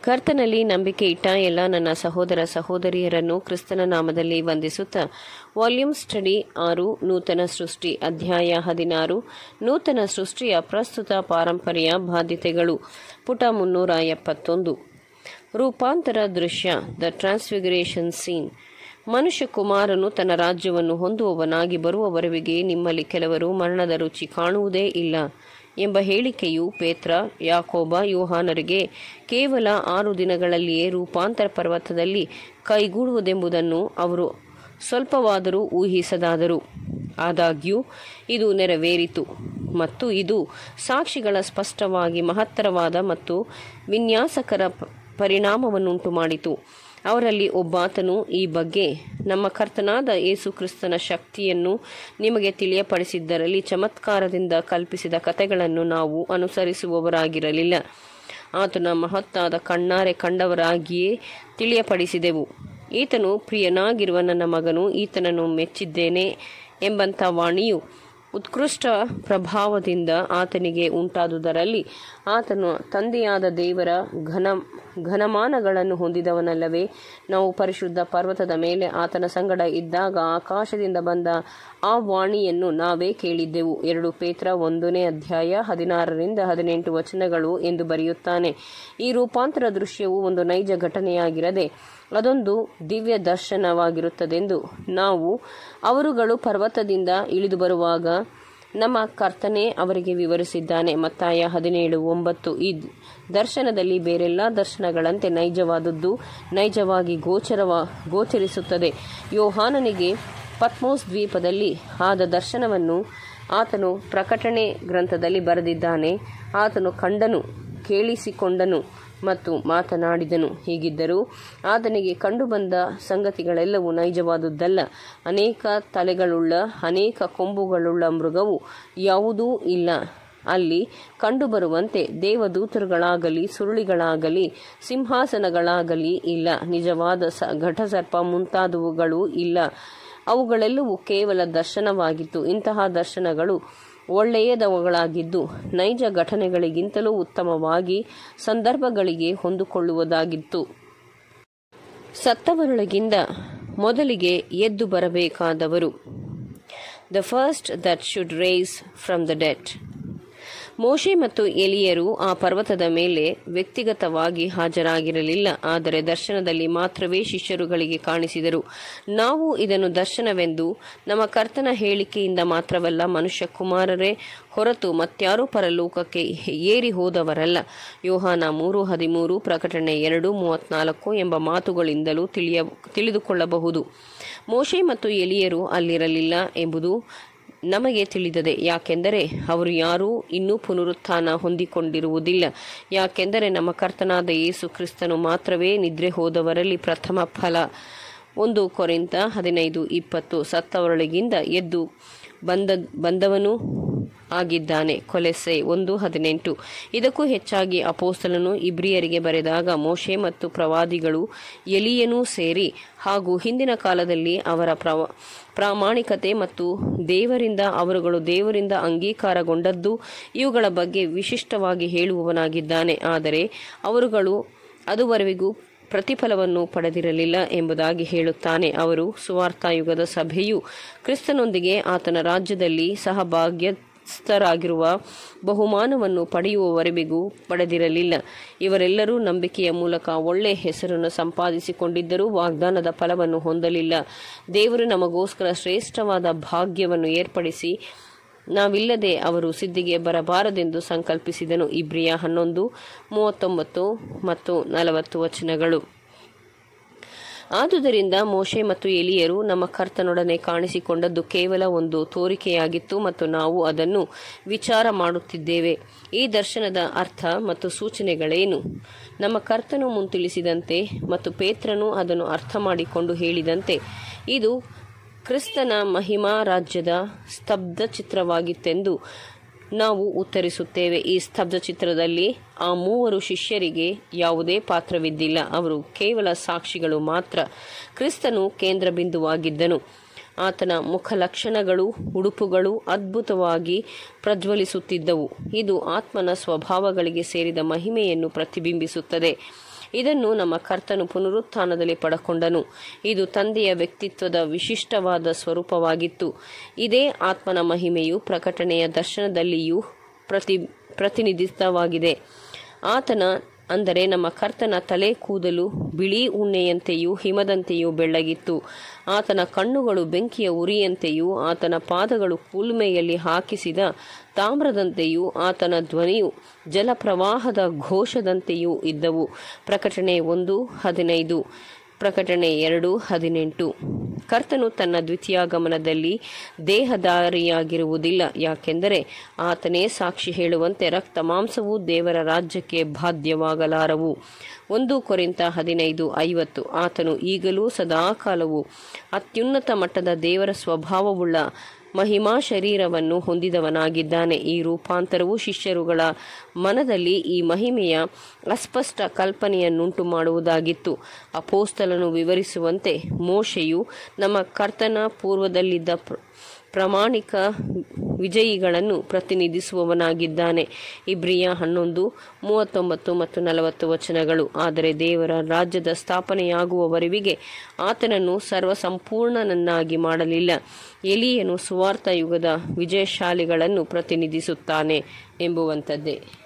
ಕರ್ತನಲ್ಲಿ ನಂಬಿಕೆ ಇಟ್ಟ ಎಲ್ಲ ನನ್ನ ಸಹೋದರ ಸಹೋದರಿಯರನ್ನು ಕ್ರಿಸ್ತನ ನಾಮದಲ್ಲಿ ವಂದಿಸುತ್ತಾ ವಾಲ್ಯೂಮ್ ಸ್ಟಡಿ ಆರು ನೂತನ ಸೃಷ್ಟಿ ಅಧ್ಯಾಯ ಹದಿನಾರು ನೂತನ ಸೃಷ್ಟಿಯ ಪ್ರಸ್ತುತ ಪಾರಂಪರ್ಯ ಬಾಧ್ಯತೆಗಳು ಪುಟ ಮುನ್ನೂರ ಎಪ್ಪತ್ತೊಂದು ರೂಪಾಂತರ ದೃಶ್ಯ ದ ಟ್ರಾನ್ಸ್ಫಿಗರೇಷನ್ ಸೀನ್ ಮನುಷ್ಯ ಕುಮಾರನು ತನ್ನ ರಾಜ್ಯವನ್ನು ಹೊಂದುವವನಾಗಿ ಬರುವವರೆವಿಗೆ ನಿಮ್ಮಲ್ಲಿ ಕೆಲವರು ಮರಣದ ರುಚಿ ಕಾಣುವುದೇ ಇಲ್ಲ ಎಂಬ ಹೇಳಿಕೆಯು ಪೇತ್ರ ಯಾಕೋಬ ಯೋಹಾನರಿಗೆ ಕೇವಲ ಆರು ದಿನಗಳಲ್ಲಿಯೇ ರೂಪಾಂತರ ಪರ್ವತದಲ್ಲಿ ಕೈಗೂಡುವುದೆಂಬುದನ್ನು ಅವರು ಸ್ವಲ್ಪವಾದರೂ ಊಹಿಸದಾದರು ಆದಾಗ್ಯೂ ಇದು ನೆರವೇರಿತು ಮತ್ತು ಇದು ಸಾಕ್ಷಿಗಳ ಸ್ಪಷ್ಟವಾಗಿ ಮಹತ್ತರವಾದ ಮತ್ತು ವಿನ್ಯಾಸಕರ ಪ- ಪರಿಣಾಮವನ್ನುಂಟು ಮಾಡಿತು ಅವರಲ್ಲಿ ಒಬ್ಬಾತನು ಈ ಬಗ್ಗೆ ನಮ್ಮ ಕರ್ತನಾದ ಯೇಸು ಕ್ರಿಸ್ತನ ಶಕ್ತಿಯನ್ನು ನಿಮಗೆ ತಿಳಿಯಪಡಿಸಿದ್ದರಲ್ಲಿ ಚಮತ್ಕಾರದಿಂದ ಕಲ್ಪಿಸಿದ ಕಥೆಗಳನ್ನು ನಾವು ಅನುಸರಿಸುವವರಾಗಿರಲಿಲ್ಲ ಆತನ ಮಹತ್ತಾದ ಕಣ್ಣಾರೆ ಕಂಡವರಾಗಿಯೇ ತಿಳಿಯಪಡಿಸಿದೆವು ಈತನು ಪ್ರಿಯನಾಗಿರುವ ನನ್ನ ಮಗನು ಈತನನ್ನು ಮೆಚ್ಚಿದ್ದೇನೆ ಎಂಬಂಥ ವಾಣಿಯು ಉತ್ಕೃಷ್ಟ ಪ್ರಭಾವದಿಂದ ಆತನಿಗೆ ಉಂಟಾದುದರಲ್ಲಿ ಆತನು ತಂದೆಯಾದ ದೇವರ ಘನ ಘನಮಾನಗಳನ್ನು ಹೊಂದಿದವನಲ್ಲವೇ ನಾವು ಪರಿಶುದ್ಧ ಪರ್ವತದ ಮೇಲೆ ಆತನ ಸಂಗಡ ಇದ್ದಾಗ ಆಕಾಶದಿಂದ ಬಂದ ಆ ವಾಣಿಯನ್ನು ನಾವೇ ಕೇಳಿದ್ದೆವು ಎರಡು ಪೇತ್ರ ಒಂದನೇ ಅಧ್ಯಾಯ ಹದಿನಾರರಿಂದ ಹದಿನೆಂಟು ವಚನಗಳು ಎಂದು ಬರೆಯುತ್ತಾನೆ ಈ ರೂಪಾಂತರ ದೃಶ್ಯವು ಒಂದು ನೈಜ ಘಟನೆಯಾಗಿರದೆ ಅದೊಂದು ದಿವ್ಯ ದರ್ಶನವಾಗಿರುತ್ತದೆಂದು ನಾವು ಅವರುಗಳು ಪರ್ವತದಿಂದ ಇಳಿದು ಬರುವಾಗ ನಮ್ಮ ಕರ್ತನೆ ಅವರಿಗೆ ವಿವರಿಸಿದ್ದಾನೆ ಮತ್ತಾಯ ಹದಿನೇಳು ಒಂಬತ್ತು ಈ ದರ್ಶನದಲ್ಲಿ ಬೇರೆಲ್ಲ ದರ್ಶನಗಳಂತೆ ನೈಜವಾದದ್ದು ನೈಜವಾಗಿ ಗೋಚರವ ಗೋಚರಿಸುತ್ತದೆ ಯೋಹಾನನಿಗೆ ಪತ್ಮೋಸ್ ದ್ವೀಪದಲ್ಲಿ ಆದ ದರ್ಶನವನ್ನು ಆತನು ಪ್ರಕಟಣೆ ಗ್ರಂಥದಲ್ಲಿ ಬರೆದಿದ್ದಾನೆ ಆತನು ಕಂಡನು ಕೇಳಿಸಿಕೊಂಡನು ಮತ್ತು ಮಾತನಾಡಿದನು ಹೀಗಿದ್ದರೂ ಆತನಿಗೆ ಕಂಡುಬಂದ ಸಂಗತಿಗಳೆಲ್ಲವೂ ನೈಜವಾದುದಲ್ಲ ಅನೇಕ ತಲೆಗಳುಳ್ಳ ಅನೇಕ ಕೊಂಬುಗಳುಳ್ಳ ಮೃಗವು ಯಾವುದೂ ಇಲ್ಲ ಅಲ್ಲಿ ಕಂಡುಬರುವಂತೆ ದೇವದೂತರುಗಳಾಗಲಿ ಸುರುಳಿಗಳಾಗಲಿ ಸಿಂಹಾಸನಗಳಾಗಲಿ ಇಲ್ಲ ನಿಜವಾದ ಸ ಘಟಸರ್ಪ ಮುಂತಾದವುಗಳೂ ಇಲ್ಲ ಅವುಗಳೆಲ್ಲವೂ ಕೇವಲ ದರ್ಶನವಾಗಿತ್ತು ಇಂತಹ ದರ್ಶನಗಳು ಒಳ್ಳೆಯದವುಗಳಾಗಿದ್ದು ನೈಜ ಘಟನೆಗಳಿಗಿಂತಲೂ ಉತ್ತಮವಾಗಿ ಸಂದರ್ಭಗಳಿಗೆ ಹೊಂದಿಕೊಳ್ಳುವುದಾಗಿತ್ತು ಸತ್ತವರೊಳಗಿಂದ ಮೊದಲಿಗೆ ಎದ್ದು ಬರಬೇಕಾದವರು the first that should rise from the dead ಮೋಶೆ ಮತ್ತು ಎಲಿಯರು ಆ ಪರ್ವತದ ಮೇಲೆ ವ್ಯಕ್ತಿಗತವಾಗಿ ಹಾಜರಾಗಿರಲಿಲ್ಲ ಆದರೆ ದರ್ಶನದಲ್ಲಿ ಮಾತ್ರವೇ ಶಿಷ್ಯರುಗಳಿಗೆ ಕಾಣಿಸಿದರು ನಾವು ಇದನ್ನು ದರ್ಶನವೆಂದು ನಮ್ಮ ಕರ್ತನ ಹೇಳಿಕೆಯಿಂದ ಮಾತ್ರವಲ್ಲ ಮನುಷ್ಯ ಕುಮಾರರೇ ಹೊರತು ಮತ್ಯಾರೂ ಪರಲೋಕಕ್ಕೆ ಏರಿ ಹೋದವರಲ್ಲ ಯೋಹಾನ ಮೂರು ಹದಿಮೂರು ಪ್ರಕಟಣೆ ಎರಡು ಮೂವತ್ನಾಲ್ಕು ಎಂಬ ಮಾತುಗಳಿಂದಲೂ ತಿಳಿಯ ತಿಳಿದುಕೊಳ್ಳಬಹುದು ಮೋಶೆ ಮತ್ತು ಎಲಿಯರು ಅಲ್ಲಿರಲಿಲ್ಲ ಎಂಬುದು ನಮಗೆ ತಿಳಿದದೆ ಯಾಕೆಂದರೆ ಅವರು ಯಾರೂ ಇನ್ನೂ ಪುನರುತ್ಥಾನ ಹೊಂದಿಕೊಂಡಿರುವುದಿಲ್ಲ ಯಾಕೆಂದರೆ ನಮ್ಮ ಕರ್ತನಾದ ಯೇಸು ಕ್ರಿಸ್ತನು ಮಾತ್ರವೇ ನಿದ್ರೆ ಹೋದವರಲ್ಲಿ ಪ್ರಥಮ ಫಲ ಒಂದು ಕೊರಿಂತ ಹದಿನೈದು ಇಪ್ಪತ್ತು ಸತ್ತವರೊಳಗಿಂದ ಎದ್ದು ಬಂದ ಬಂದವನು ಆಗಿದ್ದಾನೆ ಕೊಲೆಸೆ ಒಂದು ಹದಿನೆಂಟು ಇದಕ್ಕೂ ಹೆಚ್ಚಾಗಿ ಅಪೋಸ್ತಲನು ಇಬ್ರಿಯರಿಗೆ ಬರೆದಾಗ ಮೋಶೆ ಮತ್ತು ಪ್ರವಾದಿಗಳು ಎಲಿಯನೂ ಸೇರಿ ಹಾಗೂ ಹಿಂದಿನ ಕಾಲದಲ್ಲಿ ಅವರ ಪ್ರವ ಪ್ರಾಮಾಣಿಕತೆ ಮತ್ತು ದೇವರಿಂದ ಅವರುಗಳು ದೇವರಿಂದ ಅಂಗೀಕಾರಗೊಂಡದ್ದು ಇವುಗಳ ಬಗ್ಗೆ ವಿಶಿಷ್ಟವಾಗಿ ಹೇಳುವವನಾಗಿದ್ದಾನೆ ಆದರೆ ಅವರುಗಳು ಅದುವರೆವಿಗೂ ಪ್ರತಿಫಲವನ್ನು ಪಡೆದಿರಲಿಲ್ಲ ಎಂಬುದಾಗಿ ಹೇಳುತ್ತಾನೆ ಅವರು ಸುವಾರ್ತಾಯುಗದ ಸಭೆಯು ಕ್ರಿಸ್ತನೊಂದಿಗೆ ಆತನ ರಾಜ್ಯದಲ್ಲಿ ಸಹಭಾಗ್ಯಸ್ಥರಾಗಿರುವ ಬಹುಮಾನವನ್ನು ಪಡೆಯುವವರೆವಿಗೂ ಪಡೆದಿರಲಿಲ್ಲ ಇವರೆಲ್ಲರೂ ನಂಬಿಕೆಯ ಮೂಲಕ ಒಳ್ಳೆ ಹೆಸರನ್ನು ಸಂಪಾದಿಸಿಕೊಂಡಿದ್ದರೂ ವಾಗ್ದಾನದ ಫಲವನ್ನು ಹೊಂದಲಿಲ್ಲ ದೇವರು ನಮಗೋಸ್ಕರ ಶ್ರೇಷ್ಠವಾದ ಭಾಗ್ಯವನ್ನು ಏರ್ಪಡಿಸಿ ನಾವಿಲ್ಲದೆ ಅವರು ಸಿದ್ಧಿಗೆ ಬರಬಾರದೆಂದು ಸಂಕಲ್ಪಿಸಿದನು ಇಬ್ರಿಯ ಹನ್ನೊಂದು ಮೂವತ್ತೊಂಬತ್ತು ಮತ್ತು ನಲವತ್ತು ವಚನಗಳು ಆದುದರಿಂದ ಮೋಶೆ ಮತ್ತು ಎಲಿಯರು ನಮ್ಮ ಕರ್ತನೊಡನೆ ಕಾಣಿಸಿಕೊಂಡದ್ದು ಕೇವಲ ಒಂದು ತೋರಿಕೆಯಾಗಿತ್ತು ಮತ್ತು ನಾವು ಅದನ್ನು ವಿಚಾರ ಮಾಡುತ್ತಿದ್ದೇವೆ ಈ ದರ್ಶನದ ಅರ್ಥ ಮತ್ತು ಸೂಚನೆಗಳೇನು ನಮ್ಮ ಕರ್ತನು ಮುಂತಿಳಿಸಿದಂತೆ ಮತ್ತು ಪೇತ್ರನು ಅದನ್ನು ಅರ್ಥ ಮಾಡಿಕೊಂಡು ಹೇಳಿದಂತೆ ಇದು ಕ್ರಿಸ್ತನ ಮಹಿಮಾ ರಾಜ್ಯದ ಸ್ತಬ್ಧ ಚಿತ್ರವಾಗಿತ್ತೆಂದು ನಾವು ಉತ್ತರಿಸುತ್ತೇವೆ ಈ ಸ್ತಬ್ಧ ಚಿತ್ರದಲ್ಲಿ ಆ ಮೂವರು ಶಿಷ್ಯರಿಗೆ ಯಾವುದೇ ಪಾತ್ರವಿದ್ದಿಲ್ಲ ಅವರು ಕೇವಲ ಸಾಕ್ಷಿಗಳು ಮಾತ್ರ ಕ್ರಿಸ್ತನು ಕೇಂದ್ರ ಬಿಂದುವಾಗಿದ್ದನು ಆತನ ಮುಖಲಕ್ಷಣಗಳು ಉಡುಪುಗಳು ಅದ್ಭುತವಾಗಿ ಪ್ರಜ್ವಲಿಸುತ್ತಿದ್ದವು ಇದು ಆತ್ಮನ ಸ್ವಭಾವಗಳಿಗೆ ಸೇರಿದ ಮಹಿಮೆಯನ್ನು ಪ್ರತಿಬಿಂಬಿಸುತ್ತದೆ ಇದನ್ನು ನಮ್ಮ ಕರ್ತನು ಪುನರುತ್ಥಾನದಲ್ಲಿ ಪಡಕೊಂಡನು ಇದು ತಂದೆಯ ವ್ಯಕ್ತಿತ್ವದ ವಿಶಿಷ್ಟವಾದ ಸ್ವರೂಪವಾಗಿತ್ತು ಇದೇ ಆತ್ಮನ ಮಹಿಮೆಯು ಪ್ರಕಟಣೆಯ ದರ್ಶನದಲ್ಲಿಯೂ ಪ್ರತಿ ಪ್ರತಿನಿಧಿತವಾಗಿದೆ ಆತನ ಅಂದರೆ ನಮ್ಮ ಕರ್ತನ ತಲೆ ಕೂದಲು ಬಿಳಿ ಉಣ್ಣೆಯಂತೆಯೂ ಹಿಮದಂತೆಯೂ ಬೆಳ್ಳಗಿತ್ತು ಆತನ ಕಣ್ಣುಗಳು ಬೆಂಕಿಯ ಉರಿಯಂತೆಯೂ ಆತನ ಪಾದಗಳು ಕುಲುಮೆಯಲ್ಲಿ ಹಾಕಿಸಿದ ತಾಮ್ರದಂತೆಯೂ ಆತನ ಧ್ವನಿಯು ಜಲಪ್ರವಾಹದ ಘೋಷದಂತೆಯೂ ಇದ್ದವು ಪ್ರಕಟಣೆ ಒಂದು ಹದಿನೈದು ಪ್ರಕಟಣೆ ಎರಡು ಹದಿನೆಂಟು ಕರ್ತನು ತನ್ನ ದ್ವಿತೀಯಾಗಮನದಲ್ಲಿ ದೇಹಧಾರಿಯಾಗಿರುವುದಿಲ್ಲ ಯಾಕೆಂದರೆ ಆತನೇ ಸಾಕ್ಷಿ ಹೇಳುವಂತೆ ರಕ್ತ ಮಾಂಸವು ದೇವರ ರಾಜ್ಯಕ್ಕೆ ಬಾಧ್ಯವಾಗಲಾರವು ಒಂದು ಕೊರಿಂತ ಹದಿನೈದು ಐವತ್ತು ಆತನು ಈಗಲೂ ಸದಾಕಾಲವು ಅತ್ಯುನ್ನತ ಮಟ್ಟದ ದೇವರ ಸ್ವಭಾವವುಳ್ಳ ಮಹಿಮಾ ಶರೀರವನ್ನು ಹೊಂದಿದವನಾಗಿದ್ದಾನೆ ಈ ರೂಪಾಂತರವು ಶಿಷ್ಯರುಗಳ ಮನದಲ್ಲಿ ಈ ಮಹಿಮೆಯ ಅಸ್ಪಷ್ಟ ಕಲ್ಪನೆಯನ್ನುಂಟು ಮಾಡುವುದಾಗಿತ್ತು ಅಪೋಸ್ತಲನು ವಿವರಿಸುವಂತೆ ಮೋಶೆಯು ನಮ್ಮ ಕರ್ತನ ಪೂರ್ವದಲ್ಲಿದ್ದ ಪ್ರ- ಪ್ರಾಮಾಣಿಕ ವಿಜಯಿಗಳನ್ನು ಪ್ರತಿನಿಧಿಸುವವನಾಗಿದ್ದಾನೆ ಇಬ್ರಿಯ ಹನ್ನೊಂದು ಮೂವತ್ತೊಂಬತ್ತು ಮತ್ತು ನಲವತ್ತು ವಚನಗಳು ಆದರೆ ದೇವರ ರಾಜ್ಯದ ಸ್ಥಾಪನೆಯಾಗುವವರೆವಿಗೆ ಆತನನ್ನು ಸರ್ವಸಂಪೂರ್ಣನನ್ನಾಗಿ ಮಾಡಲಿಲ್ಲ ಎಲಿಯನು ಸುವಾರ್ಥ ಯುಗದ ವಿಜಯಶಾಲಿಗಳನ್ನು ಪ್ರತಿನಿಧಿಸುತ್ತಾನೆ ಎಂಬುವಂಥದ್ದೇ